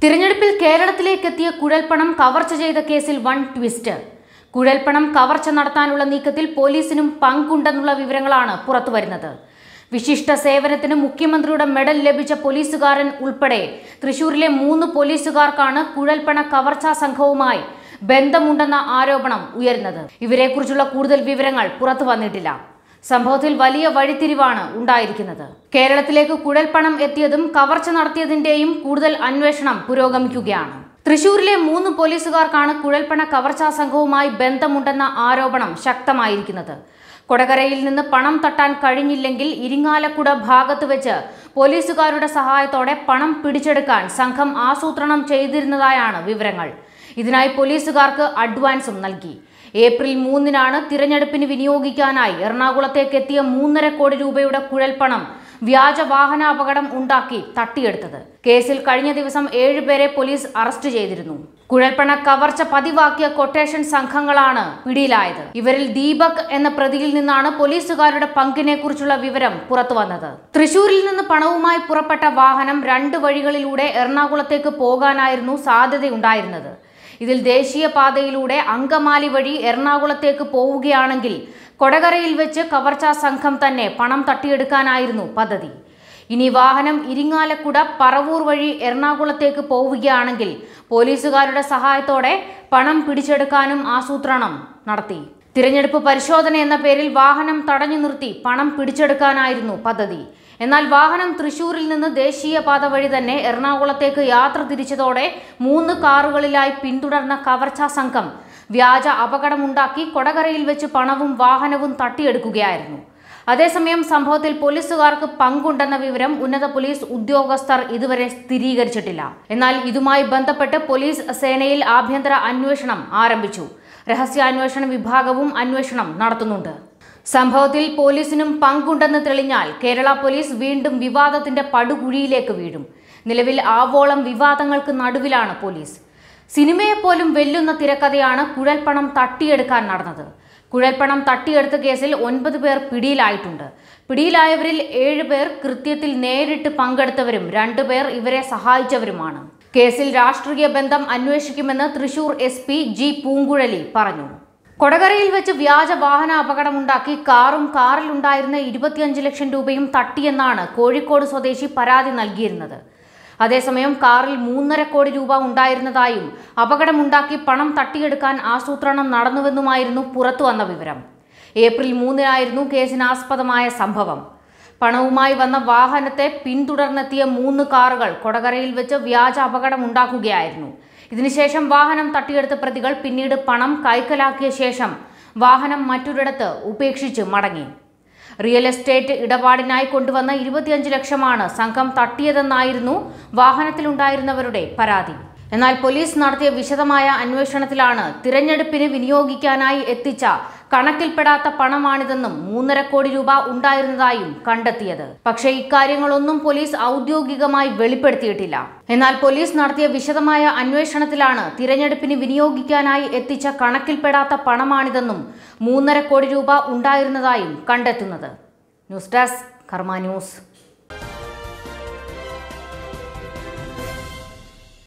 തിരഞ്ഞെടുപ്പിൽ കേരളത്തിലേക്കെത്തിയ കുഴൽപ്പണം കവർച്ച ചെയ്ത കേസിൽ വൺ ട്വിസ്റ്റ് കുഴൽപ്പണം കവർച്ച നടത്താനുള്ള നീക്കത്തിൽ പോലീസിനും പങ്കുണ്ടെന്നുള്ള വിവരങ്ങളാണ് പുറത്തുവരുന്നത് വിശിഷ്ട സേവനത്തിന് മുഖ്യമന്ത്രിയുടെ മെഡൽ ലഭിച്ച പോലീസുകാരൻ ഉൾപ്പെടെ തൃശൂരിലെ മൂന്ന് പോലീസുകാർക്കാണ് കുഴൽപ്പണ കവർച്ചാ സംഘവുമായി ബന്ധമുണ്ടെന്ന ആരോപണം ഉയരുന്നത് ഇവരെക്കുറിച്ചുള്ള കൂടുതൽ വിവരങ്ങൾ പുറത്തു വന്നിട്ടില്ല സംഭവത്തിൽ വലിയ വഴിത്തിരിവാണ് ഉണ്ടായിരിക്കുന്നത് കേരളത്തിലേക്ക് കുഴൽപ്പണം എത്തിയതും കവർച്ച നടത്തിയതിന്റെയും കൂടുതൽ അന്വേഷണം പുരോഗമിക്കുകയാണ് തൃശൂരിലെ മൂന്ന് പോലീസുകാർക്കാണ് കുഴൽപ്പണ കവർച്ചാ സംഘവുമായി ബന്ധമുണ്ടെന്ന ആരോപണം ശക്തമായിരിക്കുന്നത് കൊടകരയിൽ നിന്ന് പണം തട്ടാൻ കഴിഞ്ഞില്ലെങ്കിൽ ഇരിങ്ങാലക്കുട ഭാഗത്ത് വെച്ച് പോലീസുകാരുടെ സഹായത്തോടെ പണം പിടിച്ചെടുക്കാൻ സംഘം ആസൂത്രണം ചെയ്തിരുന്നതായാണ് വിവരങ്ങൾ ഇതിനായി പോലീസുകാർക്ക് അഡ്വാൻസും നൽകി ഏപ്രിൽ മൂന്നിനാണ് തിരഞ്ഞെടുപ്പിന് വിനിയോഗിക്കാനായി എറണാകുളത്തേക്ക് എത്തിയ മൂന്നര കോടി രൂപയുടെ കുഴൽപ്പണം വ്യാജ വാഹനാപകടം ഉണ്ടാക്കി തട്ടിയെടുത്തത് കേസിൽ കഴിഞ്ഞ ദിവസം ഏഴുപേരെ പോലീസ് അറസ്റ്റ് ചെയ്തിരുന്നു കുഴൽപ്പണ കവർച്ച പതിവാക്കിയ കൊട്ടേഷൻ സംഘങ്ങളാണ് പിടിയിലായത് ഇവരിൽ ദീപക് എന്ന പ്രതിയിൽ നിന്നാണ് പോലീസുകാരുടെ പങ്കിനെ കുറിച്ചുള്ള വിവരം പുറത്തുവന്നത് തൃശൂരിൽ നിന്ന് പണവുമായി പുറപ്പെട്ട വാഹനം രണ്ട് വഴികളിലൂടെ എറണാകുളത്തേക്ക് പോകാനായിരുന്നു സാധ്യതയുണ്ടായിരുന്നത് ഇതിൽ ദേശീയപാതയിലൂടെ അങ്കമാലി വഴി എറണാകുളത്തേക്ക് പോവുകയാണെങ്കിൽ കൊടകരയിൽ വെച്ച് കവർച്ചാ സംഘം തന്നെ പണം തട്ടിയെടുക്കാനായിരുന്നു പദ്ധതി ഇനി വാഹനം ഇരിങ്ങാലക്കുട പറവൂർ വഴി എറണാകുളത്തേക്ക് പോവുകയാണെങ്കിൽ പോലീസുകാരുടെ സഹായത്തോടെ പണം പിടിച്ചെടുക്കാനും ആസൂത്രണം നടത്തി തിരഞ്ഞെടുപ്പ് പരിശോധന എന്ന പേരിൽ വാഹനം തടഞ്ഞു നിർത്തി പണം പിടിച്ചെടുക്കാനായിരുന്നു പദ്ധതി എന്നാൽ വാഹനം തൃശൂരിൽ നിന്ന് ദേശീയപാത വഴി തന്നെ എറണാകുളത്തേക്ക് യാത്ര തിരിച്ചതോടെ മൂന്ന് കാറുകളിലായി പിന്തുടർന്ന കവർച്ചാ സംഘം വ്യാജ അപകടമുണ്ടാക്കി കൊടകരയിൽ വെച്ച് പണവും വാഹനവും തട്ടിയെടുക്കുകയായിരുന്നു അതേസമയം സംഭവത്തിൽ പോലീസുകാർക്ക് പങ്കുണ്ടെന്ന വിവരം ഉന്നത പോലീസ് ഉദ്യോഗസ്ഥർ ഇതുവരെ സ്ഥിരീകരിച്ചിട്ടില്ല എന്നാൽ ഇതുമായി ബന്ധപ്പെട്ട് പോലീസ് സേനയിൽ ആഭ്യന്തര അന്വേഷണം ആരംഭിച്ചു രഹസ്യാന്വേഷണ വിഭാഗവും അന്വേഷണം നടത്തുന്നുണ്ട് സംഭവത്തിൽ പോലീസിനും പങ്കുണ്ടെന്ന് തെളിഞ്ഞാൽ കേരള പോലീസ് വീണ്ടും വിവാദത്തിന്റെ പടുകുഴിയിലേക്ക് വീഴും നിലവിൽ ആവോളം വിവാദങ്ങൾക്ക് നടുവിലാണ് പോലീസ് സിനിമയെപ്പോലും വെല്ലുന്ന തിരക്കഥയാണ് കുഴൽപ്പണം തട്ടിയെടുക്കാൻ നടന്നത് കുഴൽപ്പണം തട്ടിയെടുത്ത കേസിൽ ഒൻപത് പേർ പിടിയിലായിട്ടുണ്ട് പിടിയിലായവരിൽ ഏഴ് പേർ കൃത്യത്തിൽ നേരിട്ട് പങ്കെടുത്തവരും രണ്ടുപേർ ഇവരെ സഹായിച്ചവരുമാണ് കേസിൽ രാഷ്ട്രീയ ബന്ധം അന്വേഷിക്കുമെന്ന് Thrissur S P G Poonkuzhali പറഞ്ഞു കൊടകരയിൽ വെച്ച് വ്യാജ വാഹന അപകടമുണ്ടാക്കി കാറും കാറിലുണ്ടായിരുന്ന ഇരുപത്തിയഞ്ച് ലക്ഷം രൂപയും തട്ടിയെന്നാണ് കോഴിക്കോട് സ്വദേശി പരാതി നൽകിയിരുന്നത് അതേസമയം കാറിൽ മൂന്നര കോടി രൂപ ഉണ്ടായിരുന്നതായും അപകടമുണ്ടാക്കി പണം തട്ടിയെടുക്കാൻ ആസൂത്രണം നടന്നുവെന്നുമായിരുന്നു പുറത്തുവന്ന വിവരം ഏപ്രിൽ മൂന്നിനായിരുന്നു കേസിനാസ്പദമായ സംഭവം പണവുമായി വന്ന വാഹനത്തെ പിന്തുടർന്നെത്തിയ മൂന്ന് കാറുകൾ കൊടകരയിൽ വെച്ച് വ്യാജ അപകടമുണ്ടാക്കുകയായിരുന്നു ഇതിനുശേഷം വാഹനം തട്ടിയെടുത്ത പ്രതികൾ പിന്നീട് പണം കൈക്കലാക്കിയ ശേഷം വാഹനം മറ്റൊരിടത്ത് ഉപേക്ഷിച്ച് മടങ്ങി റിയൽ എസ്റ്റേറ്റ് ഇടപാടിനായി കൊണ്ടുവന്ന ഇരുപത്തിയഞ്ച് ലക്ഷമാണ് സംഘം തട്ടിയതെന്നായിരുന്നു വാഹനത്തിലുണ്ടായിരുന്നവരുടെ പരാതി എന്നാൽ പോലീസ് നടത്തിയ വിശദമായ അന്വേഷണത്തിലാണ് തിരഞ്ഞെടുപ്പിന് വിനിയോഗിക്കാനായി എത്തിച്ച കണക്കിൽപ്പെടാത്ത പണമാണിതെന്നും മൂന്നര കോടി രൂപ ഉണ്ടായിരുന്നതായും കണ്ടെത്തിയത് പക്ഷേ ഇക്കാര്യങ്ങളൊന്നും പോലീസ് ഔദ്യോഗികമായി വെളിപ്പെടുത്തിയിട്ടില്ല എന്നാൽ പോലീസ് നടത്തിയ വിശദമായ അന്വേഷണത്തിലാണ് തിരഞ്ഞെടുപ്പിന് വിനിയോഗിക്കാനായി എത്തിച്ച കണക്കിൽപ്പെടാത്ത പണമാണിതെന്നും മൂന്നര കോടി രൂപ ഉണ്ടായിരുന്നതായും കണ്ടെത്തുന്നത് ന്യൂസ് ഡെസ്ക് കർമ്മ ന്യൂസ്